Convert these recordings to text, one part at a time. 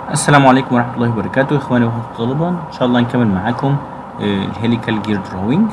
السلام عليكم ورحمة الله وبركاته إخواني وأخواتي الطلبة إن شاء الله نكمل معاكم آه، الهيليكال جير دروينج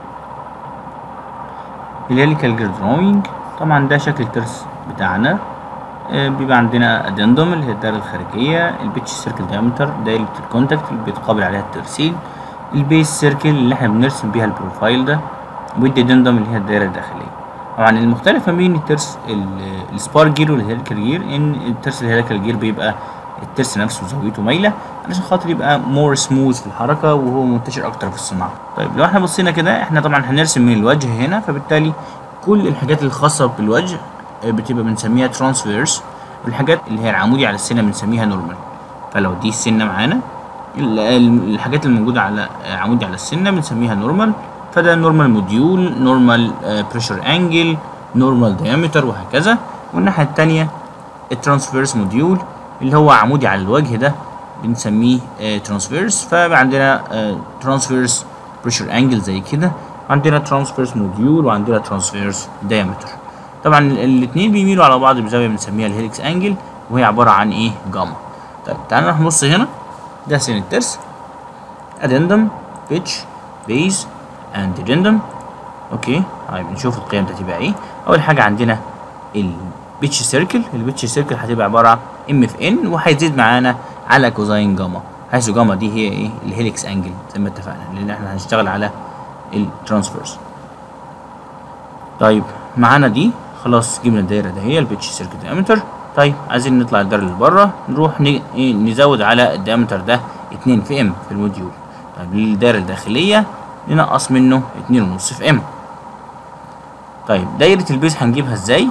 الهيليكال جير دروينج طبعا ده شكل الترس بتاعنا آه، بيبقى عندنا ادندوم اللي هي الدائرة الخارجية البيتش سيركل دايمتر دايرة الكونتاكت اللي بيتقابل عليها الترسيل البيس سيركل اللي احنا بنرسم بيها البروفايل ده والديدندوم اللي هي الدائرة الداخلية طبعا المختلف ما بين الترس ال- السبار جير والهيليكال جير ان الترس الهيليكال جير بيبقى الترس نفسه زاويته مايله علشان خاطر يبقى مور سموث في الحركه وهو منتشر اكتر في الصناعه طيب لو احنا بصينا كده احنا طبعا هنرسم من الوجه هنا فبالتالي كل الحاجات الخاصه بالوجه آه، بتبقى بنسميها ترانسفيرس والحاجات اللي هي العمودي على السنه بنسميها نورمال فلو دي السنه معانا ال- ال- الحاجات اللي موجوده على آه، عمودي على السنه بنسميها نورمال فده نورمال موديول نورمال بريشر انجل نورمال دايمتر وهكذا والناحيه الثانيه الترانسفيرس موديول اللي هو عمودي على الوجه ده بنسميه ترانسفيرس فبقى عندنا ترانسفيرس بريشر انجل زي كده عندنا ترانسفيرس موديول وعندنا ترانسفيرس دايمتر طبعا الاثنين بيميلوا على بعض بزاويه بنسميها الهيليكس انجل وهي عباره عن ايه جاما طيب تعالى نروح نبص هنا ده سن الترس ادندم بيتش بيز اند addendum اوكي طيب نشوف القيم ده تبقى ايه اول حاجه عندنا البيتش سيركل البيتش سيركل هتبقى عباره عن ام في ان وهيزيد معانا على كوزاين جاما حيث جاما دي هي ايه الهيليكس انجل زي ما اتفقنا لان احنا هنشتغل على الترانسفيرس طيب معانا دي خلاص جبنا الدايره ده هي البيتش سيركل دايمتر طيب عايزين نطلع الدايره اللي بره نروح ن- إيه، نزود على الدايمتر ده 2 في ام في الموديول طيب للدايره الداخليه ننقص منه 2.5 في ام طيب دايره البيز هنجيبها ازاي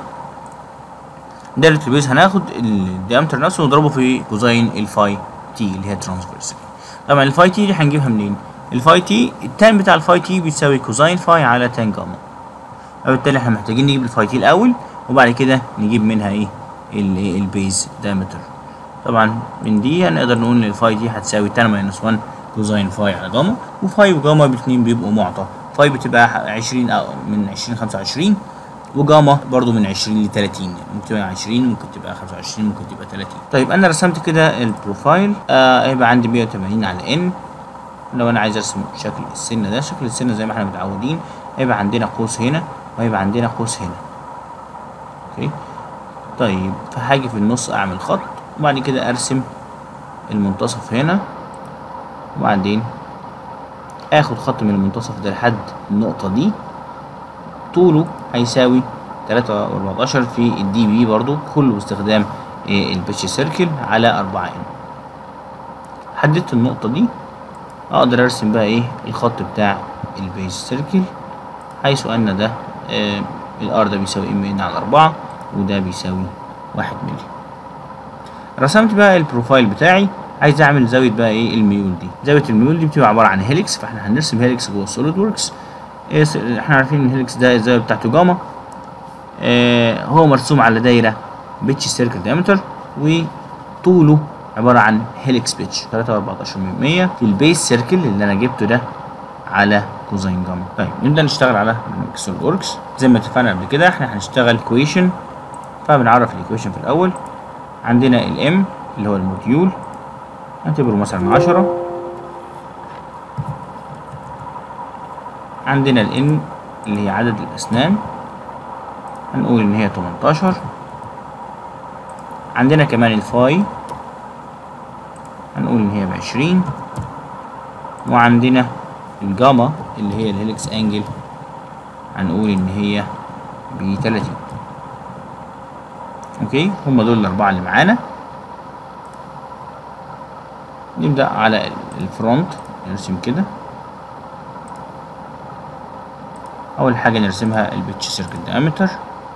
دايره البيز هناخد الديامتر نفسه ونضربه في كوزين الفاي تي اللي هي ترانسفيرس طبعا الفاي تي دي هنجيبها منين الفاي تي التان بتاع الفاي تي بيساوي كوزين فاي على تان جاما فبالتالي احنا محتاجين نجيب الفاي تي الاول وبعد كده نجيب منها ايه ال- إيه البيز دايمتر طبعا من دي هنقدر نقول ان الفاي دي هتساوي تان ماينس 1 كوزين فاي على جاما وفاي وجاما الاثنين بيبقوا معطى فاي بتبقى 20 او من 20 25 وجاما برضو من 20 ل 30 يعني ممكن تبقى 20 ممكن تبقى 25 ممكن تبقى 30 طيب انا رسمت كده البروفايل آه هيبقى عندي 180 على ان لو انا عايز ارسم شكل السنه ده شكل السنه زي ما احنا متعودين هيبقى عندنا قوس هنا وهيبقى عندنا قوس هنا اوكي طيب فهاجي في النص اعمل خط وبعد كده ارسم المنتصف هنا وبعدين اخد خط من المنتصف ده لحد النقطة دي طوله هيساوي تلاتة وأربعتاشر في الدي بي برضو كله باستخدام إيه، البيتش سيركل على أربعة ان حددت النقطة دي أقدر أرسم بقى إيه الخط بتاع البيز سيركل حيث أن ده آه الار ده بيساوي ام ان على أربعة وده بيساوي واحد ملي رسمت بقى البروفايل بتاعي عايز اعمل زاويه بقى ايه الميول دي زاويه الميول دي بتبقى عباره عن هيليكس فاحنا هنرسم هيليكس جوه السوليد وركس إيه س- احنا عارفين ان الهيليكس ده الزاويه بتاعته جاما آه هو مرسوم على دايره بيتش سيركل دايمتر وطوله عباره عن هيليكس بيتش 3 و14 من 100 في البيس سيركل اللي انا جبته ده على كوزين جاما طيب نبدا نشتغل على سوليد وركس زي ما اتفقنا قبل كده احنا هنشتغل كويشن فبنعرف الايكويشن في الاول عندنا الام اللي هو الموديول نعتبره مثلا عشرة عندنا ال n اللي هي عدد الأسنان هنقول إن هي 18 عندنا كمان الفاي هنقول إن هي بعشرين وعندنا الجاما اللي هي الهيليكس انجل هنقول إن هي بتلاتين اوكي هما دول الأربعة اللي معانا نبدأ على ال- الفرونت نرسم كده أول حاجة نرسمها البيتش سيركل دايمتر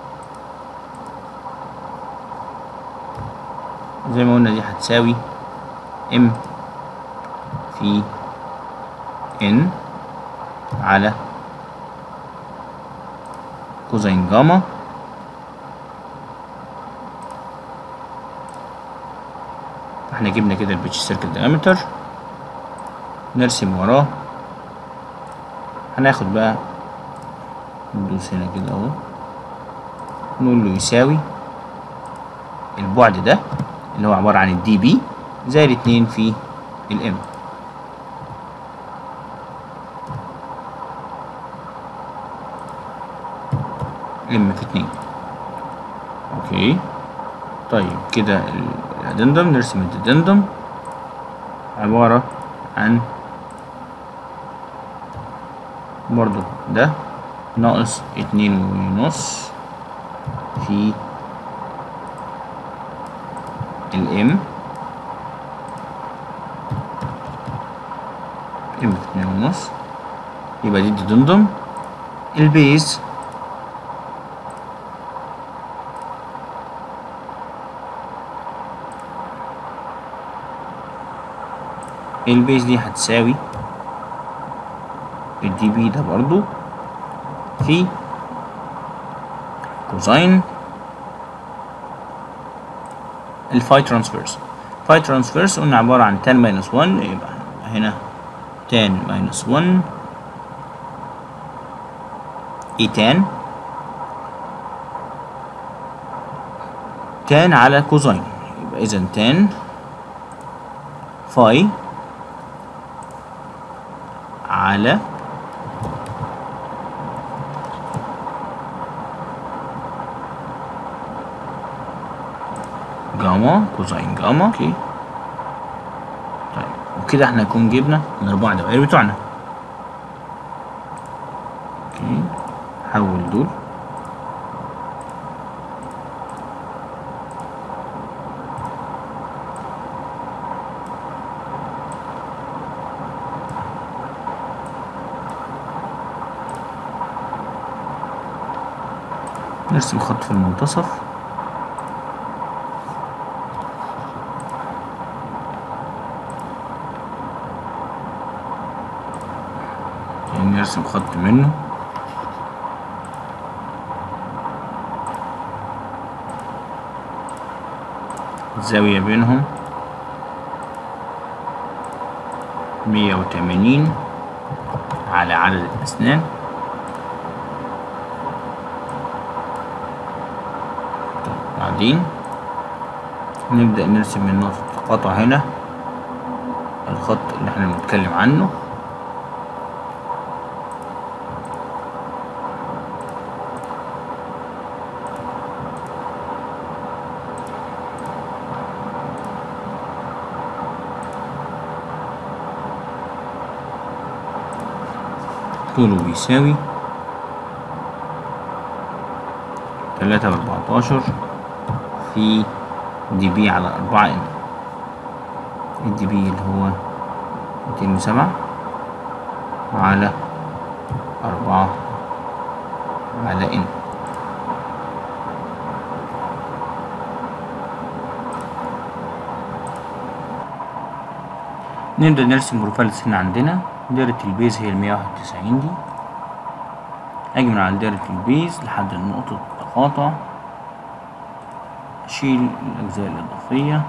زي ما قلنا دي هتساوي ام في ان على كوزين جاما احنا جبنا كده البيتش سيركل دايمتر نرسم وراه هناخد بقى ندوس هنا كده اهو نقول له يساوي البعد ده اللي هو عبارة عن الدي بي زائد اتنين في الام ام في اتنين اوكي طيب كده الادندم نرسم الادندم عبارة عن برضو ده ناقص اتنين ونص في الام ام في اتنين ونص يبقى دي الدندم البيز البيز دي هتساوي الدي بي ده برضو في كوزين الفاي ترانسفيرس فاي ترانسفيرس قلنا عبارة عن تان ماينس 1 يبقى هنا تان ماينس 1 اي تان تان على كوزين يبقى اذا تان فاي على جاما كوزين جاما اوكي طيب وكده احنا نكون جبنا الاربع دوائر بتوعنا اوكي حول دول نرسم خط في المنتصف نرسم خط منه الزاوية بينهم مية وتمانين على عدد الأسنان بعدين نبدأ نرسم من نقطة القطع هنا الخط اللي احنا بنتكلم عنه طوله بيساوي تلاتة وأربعتاشر في دي بي على أربعة إن الدي بي اللي هو ميتين وسبعة على أربعة على إن نبدأ نرسم بروفايل السن عندنا دايرة البيز هي المية واحد وتسعين دي أجي من على دايرة البيز لحد نقطة التقاطع أشيل الأجزاء الإضافية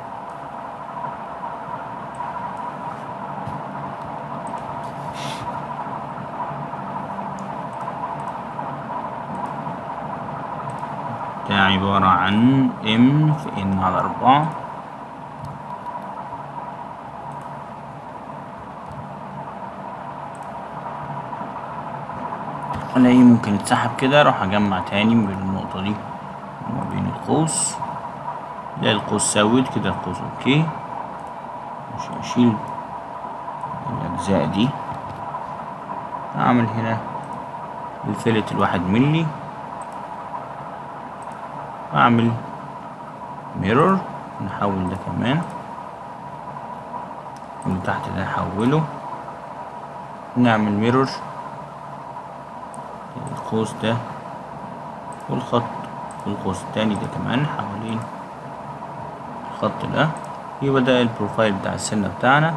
ده عبارة عن ام في ان على أربعة الاقيه ممكن يتسحب كده اروح اجمع تاني ما بين النقطة دي وما بين القوس لا القوس سود كده القوس اوكي مش اشيل الاجزاء دي اعمل هنا الفلت الواحد ملي اعمل ميرور نحول ده كمان واللي تحت ده نحوله نعمل ميرور القوس ده والخط والقوس التاني ده كمان حوالين الخط ده يبقى ده البروفايل بتاع السنة بتاعنا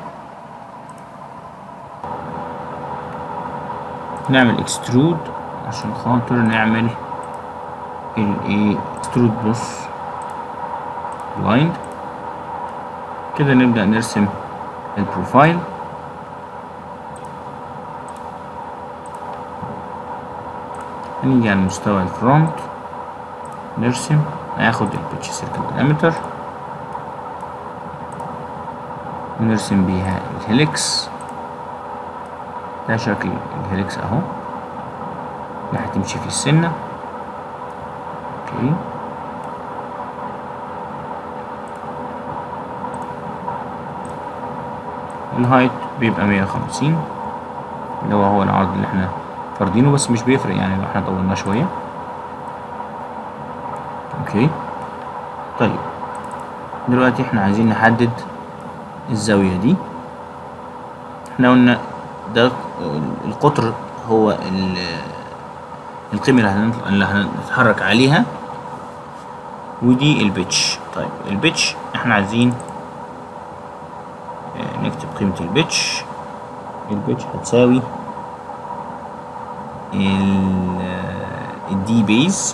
نعمل اكسترود عشان خاطر نعمل الايه اكسترود بص بلايند كده نبدأ نرسم البروفايل هنيجي على مستوى الفرونت نرسم هاخد البيتش سيركل دايمتر ونرسم بيها الهيليكس ده شكل الهيليكس اهو اللي هتمشي في السنة اوكي الهايت بيبقى مية وخمسين اللي هو هو العرض اللي احنا فاردينه بس مش بيفرق يعني لو احنا طولناه شوية اوكي طيب دلوقتي احنا عايزين نحدد الزاوية دي احنا قلنا ده القطر هو القيمة اللي, هنطلع اللي هنتحرك عليها ودي البيتش طيب البيتش احنا عايزين نكتب قيمة البيتش البيتش هتساوي الدي بيز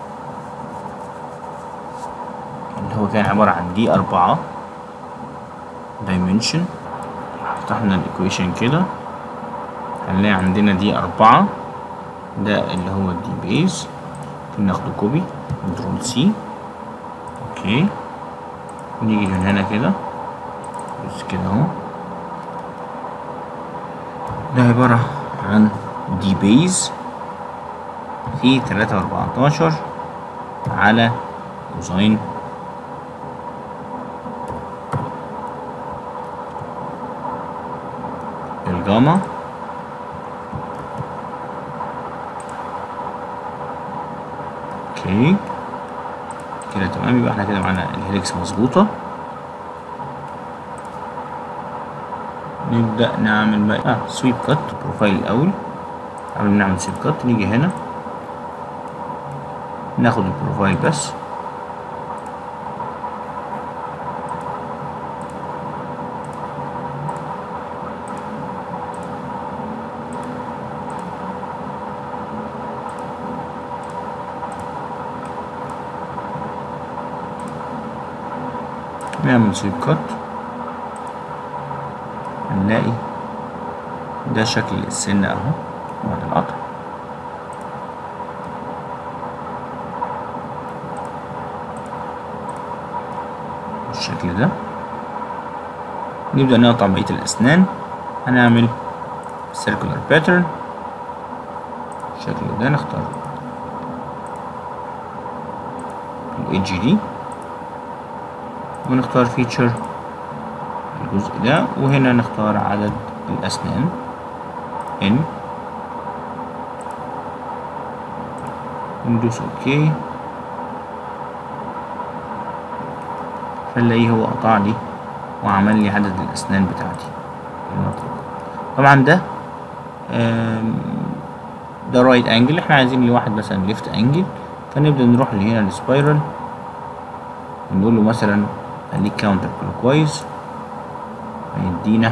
اللي هو كان عبارة عن دي أربعة dimension فتحنا الإيكويشن كده هنلاقي عندنا دي أربعة ده اللي هو الدي بيز ناخده كوبي كنترول سي اوكي نيجي من هنا كده بس كده اهو ده عبارة عن دي بيز في تلاتة وأربعتاشر على كوساين الجاما اوكي كده تمام يبقى احنا كده معانا الهيليكس مظبوطة نبدأ نعمل بقى آه سويب كات بروفايل الأول قبل ما نعمل سويب كات نيجي هنا ناخد البروفايل بس نعمل سويب كات هنلاقي ده شكل السن اهو بعد القطع بالشكل ده نبدأ نقطع بقية الأسنان هنعمل circular pattern بالشكل ده نختار الإيدج دي ونختار فيتشر الجزء ده وهنا نختار عدد الأسنان N ندوس اوكي فنلاقيه هو قطع لي وعمل لي عدد الأسنان بتاعتي المطلوبة طبعا ده ده رايت انجل احنا عايزين لواحد مثلا ليفت انجل فنبدأ نروح لهنا السبايرال ونقول له مثلا خليك كاونتر كلوكوايز هيدينا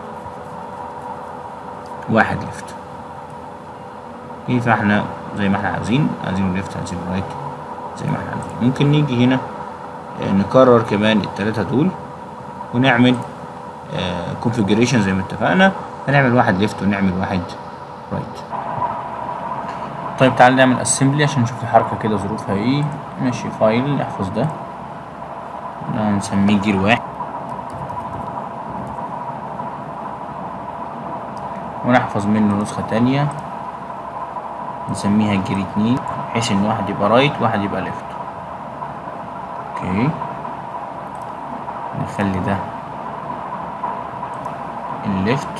واحد ليفت ايه فاحنا زي ما احنا عايزين عايزين ليفت عايزين رايت زي ما احنا عايزين ممكن نيجي هنا نكرر كمان التلاتة دول ونعمل كونفيجريشن زي ما اتفقنا هنعمل واحد ليفت ونعمل واحد رايت طيب تعال نعمل اسمبلي عشان نشوف الحركة كده ظروفها ايه ماشي فايل نحفظ ده ده هنسميه جير واحد ونحفظ منه نسخة تانية نسميها جير اتنين بحيث ان واحد يبقى رايت واحد يبقى ليفت اوكي نخلي ده الليفت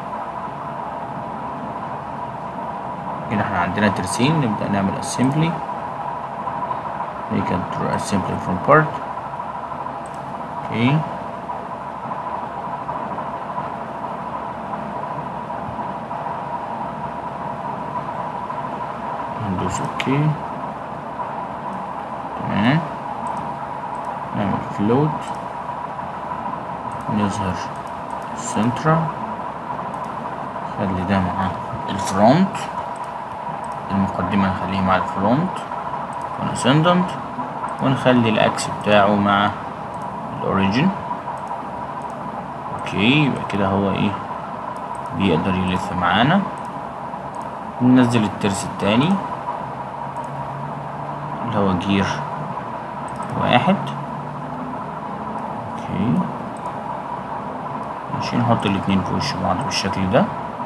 كده احنا عندنا ترسين نبدأ نعمل assembly we can draw assembly from part اوكي ندوس اوكي تمام نعمل فلوت نظهر السنترا خلي ده مع الفرونت المقدمة نخليه مع الفرونت والاسندنت ونخلي الاكس بتاعه مع الاوريجن اوكي يبقى كده هو ايه بيقدر يلف معانا ننزل الترس التاني اللي هو جير واحد اوكي ماشي نحط الاتنين في وش بعض بالشكل ده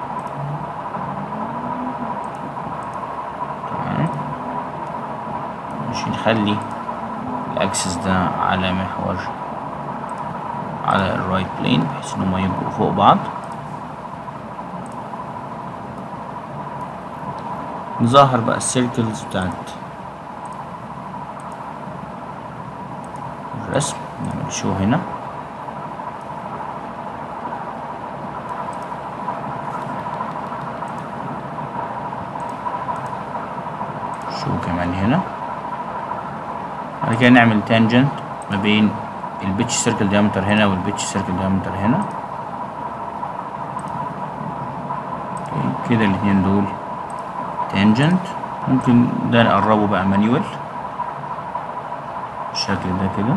تمام ماشي نخلي الاكسس ده على محور على الرايت بلين بحيث ان هما يبقوا فوق بعض نظهر بقى السيركلز بتاعت الرسم نعمل شو هنا شو كمان هنا بعد كده نعمل تانجنت ما بين البيتش سيركل ديامتر هنا والبيتش سيركل ديامتر هنا أوكي، كده الاتنين دول تانجنت ممكن ده نقربه بقى مانيوال بالشكل ده كده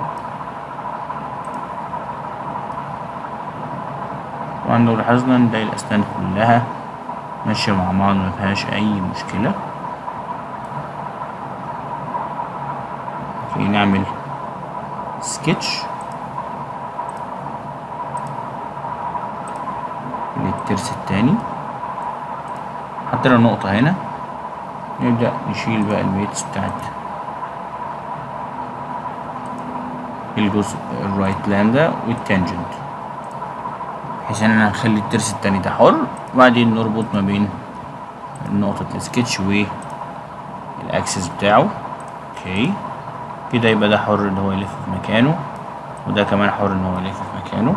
طبعا لو لاحظنا نلاقي الأسنان كلها ماشية مع بعض مفيهاش أي مشكلة اوكي نعمل سكتش للترس التاني حطينا نقطة هنا نبدأ نشيل بقى الميتس بتاعت الجزء الرايت لاند ده والتانجنت بحيث ان انا هنخلي الترس التاني ده حر وبعدين نربط ما بين نقطة السكتش والاكسس بتاعه اوكي كده يبقى ده حر ان هو يلف في مكانه وده كمان حر ان هو يلف في مكانه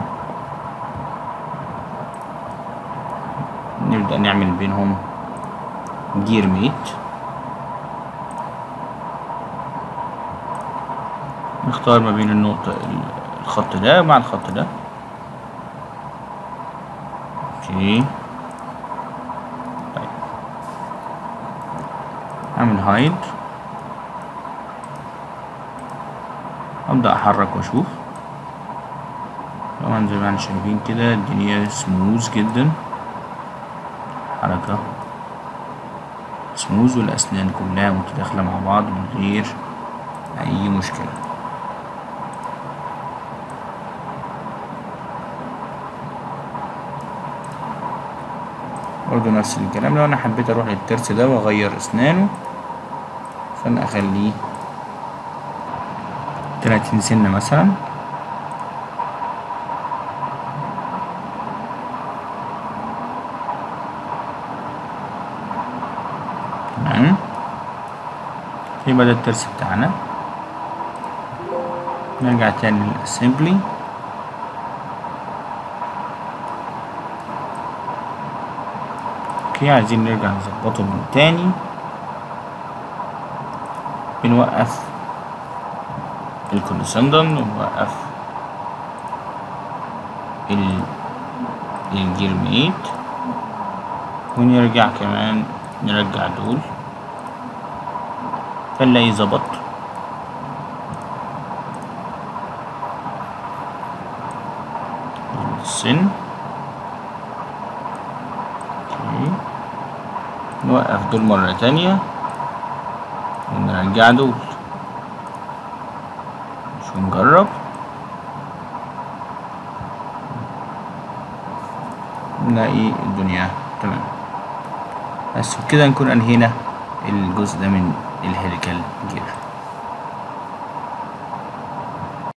نبدأ نعمل بينهم جير ميت نختار ما بين النقطة الخط ده مع الخط ده اوكي طيب اعمل هايد ابدأ احرك واشوف طبعا زي ما احنا شايفين كده الدنيا سموز جدا حركة سموز والاسنان كلها متداخلة مع بعض من غير اي مشكلة برضه نفس الكلام لو انا حبيت اروح للترس ده واغير اسنانه فانا اخليه تلاتين سنة مثلا تمام يبقى ده الترس بتاعنا نرجع تاني للاسمبلي اوكي عايزين نرجع نظبطه من تاني بنوقف الكوندسندن ونوقف ال الجير ميت ونرجع كمان نرجع دول فنلاقي ظبط السن اوكي نوقف دول مرة تانية ونرجع دول شو نجرب نلاقي الدنيا تمام بس كده نكون انهينا الجزء ده من الهيليكال جير